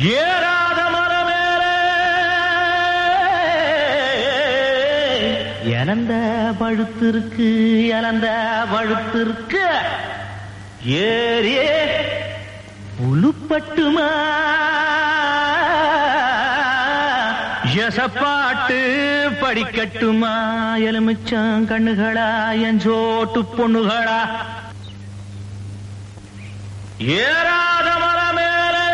ஏறாத மரமேலே இழந்த பழுத்திருக்கு இழந்த பழுத்திருக்கு ஏறியே உளுப்பட்டுமா எசப்பாட்டு படிக்கட்டுமா எலுமிச்சம் கண்ணுகளா என் சோட்டு பொண்ணுகளா ஏறாத மரமேலே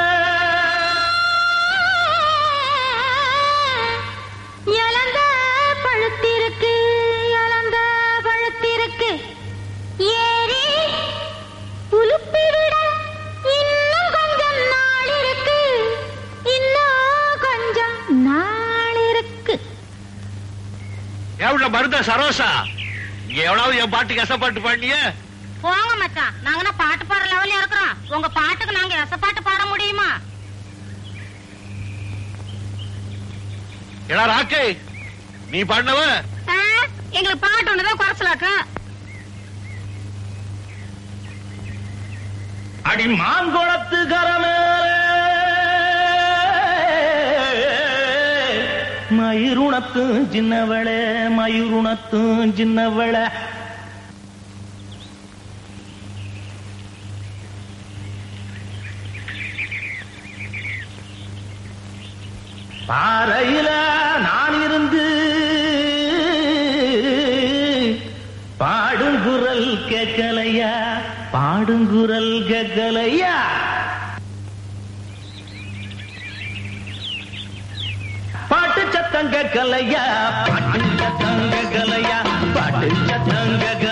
இழந்த பழுத்திருக்கு இழந்த பழுத்திருக்கு ஏறி உலுப்பி விட இன்னும் கொஞ்சம் நாள் இருக்கு இன்னும் கொஞ்சம் நாள் இருக்கு எவ்வளவு மருந்த சரோசா இங்க எவ்வளவு என் பாட்டுக்கு எசப்பாட்டு பாண்டிய போங்க மச்சான் நாங்க என்ன பாட்டு பாடுற லெவல்ல இருக்கிறோம் உங்க பாட்டுக்கு நாங்க எசப்பாட்டு பாட முடியுமா ஏடா ராக்கே நீ பாடினவ எங்களுக்கு பாட்டு ஒண்ணுதான் குறைச்சலாக்கா அடி மாங்குளத்து கரமேலே மயிருணத்தும் சின்னவளே மயிருணத்தும் சின்னவளே பாறையில நான் இருந்து பாடுங்குரல் கேட்கலையா பாடுங்குரல் கேட்கலையா பாட்டு சத்தம் கேட்கலையா பாட்டு சத்தம் கேட்கலையா பாட்டு சத்தம் கேட்கலையா